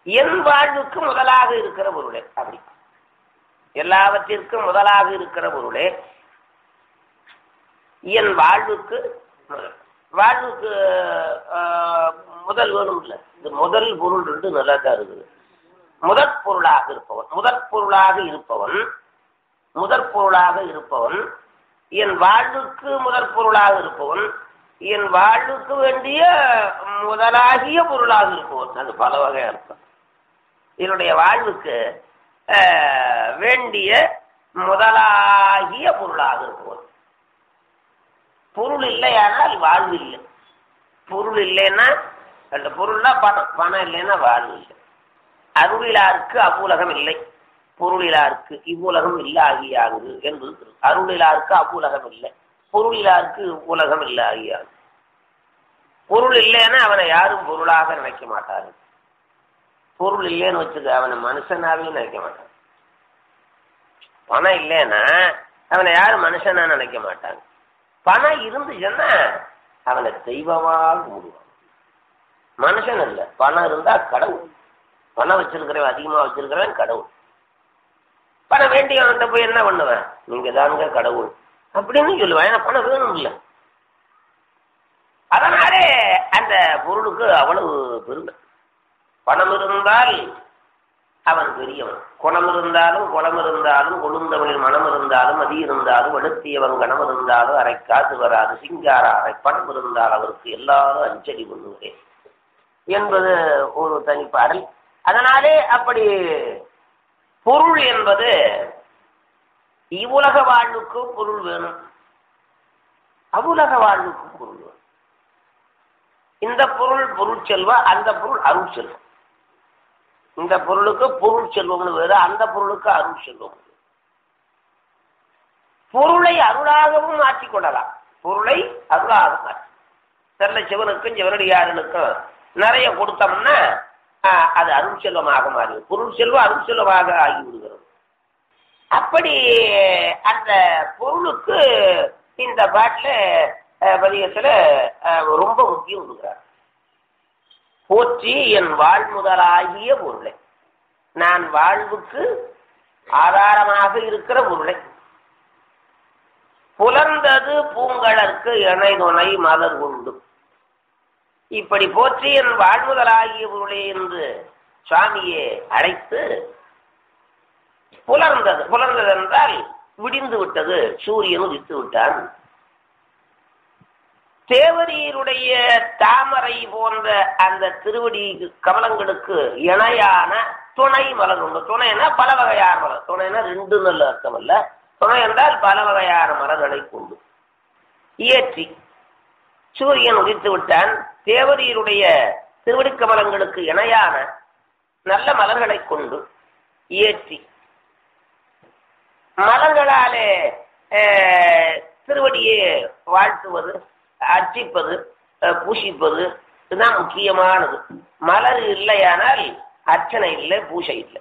என் வாழ்வுக்கு முதலாக இருக்கிற பொருளே அப்படி எல்லாவற்றிற்கும் முதலாக இருக்கிற பொருளே என் வாழ்வுக்கு முதல். வாழ்வுக்கு ஆஹ், முதல் வேணும் இல்ல இந்த முதல் பொருள் ரெண்டு நல்லா தான் இருக்குது முதற் பொருளாக இருப்பவன் முதற் பொருளாக இருப்பவன் முதற் பொருளாக இருப்பவன் என் வாழ்வுக்கு முதற் பொருளாக இருப்பவன் என் வாழ்வுக்கு வேண்டிய முதலாகிய பொருளாக இருப்பவன் அது பல வகை அர்த்தம் என்னுடைய வாழ்வுக்கு ஆஹ், வேண்டிய முதலாகிய பொருளாக இருப்பவன் பொருள் இல்லையானால் வாழ்வு இல்லை பொருள் இல்லைன்னா அந்த பொருள்னா பணம் பணம் இல்லைன்னா வாழ்வு இல்லை அருளிலாருக்கு அவ்வுலகம் இல்லை பொருளிலாருக்கு இவ்வுலகம் இல்லை ஆகியாகுது என்பது திரு- அருளிலாருக்கு அவ்வுலகம் இல்லை பொருளிலாருக்கு உலகம் இல்லை ஆகியாகுது பொருள் இல்லைன்னா அவனை யாரும் பொருளாக நினைக்க மாட்டாரு பொருள் இல்லைன்னு வச்சுக்க அவனை மனுஷனாவே நினைக்க மாட்டான் பணம் இல்லைன்னா அவனை யாரும் மனுஷனா நினைக்க மாட்டாங்க பணம் இருந்துச்சுன்னா அவனை தெய்வமாக கும்பிடுவான் மனுஷன் இல்ல பணம் இருந்தா கடவுள் பணம் வச்சிருக்கிறவன் அதிகமா வச்சிருக்கிறவன் கடவுள் பணம் வேண்டியவன்கிட்ட போய் என்ன பண்ணுவேன் நீங்க தானுங்க கடவுள் அப்படின்னு சொல்லுவேன் ஏன்னா பணம் வேணும் இல்ல அதனாலே அந்த பொருளுக்கு அவ்வளவு பெருமை பணம் இருந்தால் அவன் பெரியவன் குணம் இருந்தாலும் குளம் இருந்தாலும் கொழுந்தவனில் மனம் இருந்தாலும் அதி இருந்தாலும் வெளுத்தியவன் கணம் இருந்தாலும் அரை காசு வராது சிங்கார அரை பணம் இருந்தால் அவருக்கு எல்லாரும் அஞ்சலி பண்ணுகிறேன் என்பது ஒரு தனிப்பாடல் அதனாலே அப்படி பொருள் என்பது இவ்வுலக வாழ்வுக்கு பொருள் வேணும் அவ்வுலக வாழ்வுக்கு பொருள் வேணும் இந்த பொருள் பொருள் செல்வம் அந்த பொருள் அருள் செல்வம் இந்த பொருளுக்கு பொருள் செல்வம்னு வேறு அந்த பொருளுக்கு அருள் செல்வம் வேறு. பொருளை அருளாகவும் மாற்றிக் கொள்ளலாம் பொருளை அருளாக மாற்றி தெரல சிவனுக்கும் சிவனடியாரனுக்கும் நிறைய கொடுத்தோம்னா ஆஹ், அது அருள் செல்வமாக மாறி பொருள் செல்வம் அருள் செல்வமாக ஆகிவிடுகிறது அப்படி அந்த பொருளுக்கு இந்த பாட்டில் பதிகத்தில் ரொம்ப முக்கியம் கொடுக்குறார் போற்றி என் வாழ்முதலாகிய பொருளை நான் வாழ்வுக்கு ஆதாரமாக இருக்கிற பொருளை புலர்ந்தது பூங்கழற்கு இணை துணை மலர் உண்டு இப்படி போற்றி என் வாழ்முதலாகிய பொருளை என்று சுவாமியை அழைத்து புலர்ந்தது புலர்ந்தது என்றால் விடிந்து விட்டது சூரியன் உதித்து விட்டான் தேவரீருடைய தாமரை போன்ற அந்த திருவடி கமலங்களுக்கு இணையான துணை மலர் உண்டு துணைனா பல வகையான மலர் துணைனா ரெண்டு நல்ல அர்த்தம் அல்ல துணை என்றால் பல வகையான மலர்களை கொண்டு இயற்றி சூரியன் உதித்து விட்டான் தேவரீருடைய திருவடி கமலங்களுக்கு இணையான நல்ல மலர்களை கொண்டு இயற்றி மலர்களாலே அஹ், திருவடியை வாழ்த்துவது அர்ச்சிப்பது அஹ், பூஷிப்பது இதுதான் முக்கியமானது மலர் இல்லையானால் அர்ச்சனை இல்லை பூஜை இல்லை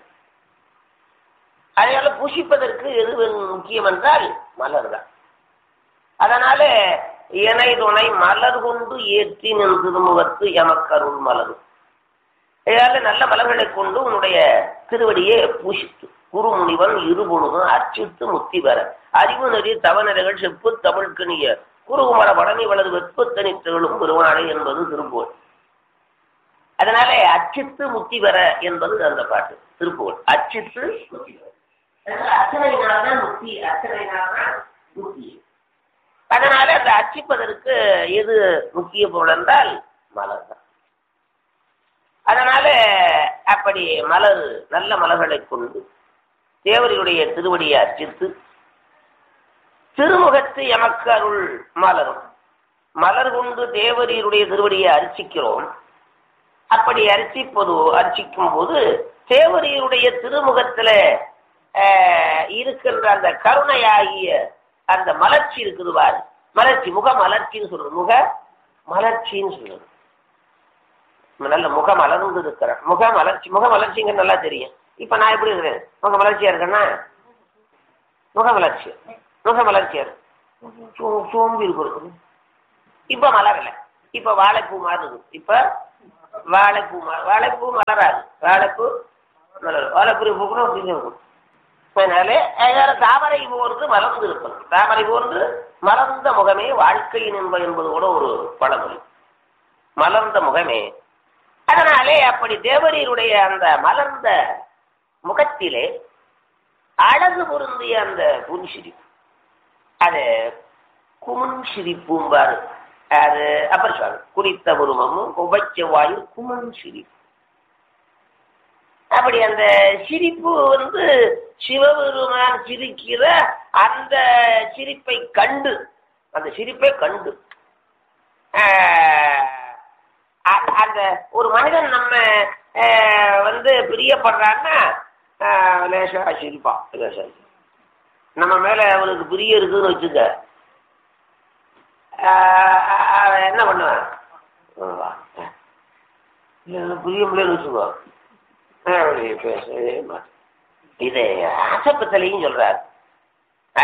அதனால பூஷிப்பதற்கு எது வேணும் முக்கியம் என்றால் மலர் தான் அதனால இணை துணை மலர் கொண்டு ஏற்றி நின்று முகத்து எமக்கருள் மலரும் இதனால நல்ல மலர்களை கொண்டு உன்னுடைய திருவடியை பூஷித்து குருமுனிவன் இருபொழுதும் அர்ச்சித்து முத்தி பெற அறிவு நெறி தவநெறிகள் செப்பு தமிழ்கணிய குருகுமர பழனி வலது வெப்பத்தனி திகழும் பெருமாளை என்பது திருப்புகழ் அதனால அர்ச்சித்து முத்தி பெற என்பது அந்த பாட்டு திருப்புகழ் அர்ச்சித்து முத்தி பெற அதனால அர்ச்சனையினால்தான் முக்தி அர்ச்சனையினால்தான் முக்தி அதனால அந்த அர்ச்சிப்பதற்கு எது முக்கிய பொருள் என்றால் மலர் தான் அதனால அப்படி மலர் நல்ல மலர்களை கொண்டு தேவரியுடைய திருவடியை அர்ச்சித்து திருமுகத்து எமக்கு அருள் மலரும் மலர் கொண்டு தேவரீருடைய திருவடியை அர்ச்சிக்கிறோம் அப்படி அர்ச்சிப்பது அர்ச்சிக்கும் போது தேவரீருடைய திருமுகத்துல ஆஹ், இருக்கின்ற அந்த கருணையாகிய அந்த மலர்ச்சி இருக்குது பாரு மலர்ச்சி முக மலர்ச்சின்னு சொல்றது முக மலர்ச்சின்னு சொல்றது நல்ல முக மலர்ந்து இருக்கிறேன் முக மலர்ச்சி முக மலர்ச்சிங்க நல்லா தெரியும் இப்ப நான் எப்படி இருக்கிறேன் முக மலர்ச்சியா இருக்கேன்னா முக மலர்ச்சி முக மலர்ச்சியா இருக்கு சோ- சோம்பி இருக்கிறது இப்ப மலரல இப்ப வாழைப்பூ மாதிரி இருக்கு இப்ப வாழைப்பூ ம- வாழைப்பூ மலராது வாழைப்பூ மலர் வாழைப்பூ பூக்கணும் அப்படின்னு இருக்கும் அதனால அதனால தாமரை போன்று மலர்ந்து இருப்பது தாமரை போன்று மலர்ந்த முகமே வாழ்க்கையின் என்ப என்பது கூட ஒரு பழமொழி மலர்ந்த முகமே அதனாலே அப்படி தேவரீருடைய அந்த மலர்ந்த முகத்திலே அழகு பொருந்திய அந்த புன்சிரிப்பு அது குமன் சிரிப்பும்பாரு அது அப்புறம் சொல்ற குறித்த உருவமும் உபச்சவாயு குமன் சிரிப்பு அப்படி அந்த சிரிப்பு வந்து சிவபெருமான் சிரிக்கிற அந்த சிரிப்பை கண்டு அந்த சிரிப்பை கண்டு ஆஹ், அ- அந்த ஒரு மனிதன் நம்ம ஆஹ், வந்து பிரியப்படுறான்னா ஆஹ், லேசா சிரிப்பான் லேசா நம்ம மேல அவனுக்கு பிரிய இருக்குன்னு வச்சுக்க ஆஹ், அவன் என்ன பண்ணுவான் "ம், வா. இல்ல, எனக்கு பிரிய முடியலன்னு வச்சுக்கோ அப்படி பேசவே மாட்டேன். இது ஆசப்பத்தலையும் சொல்றார்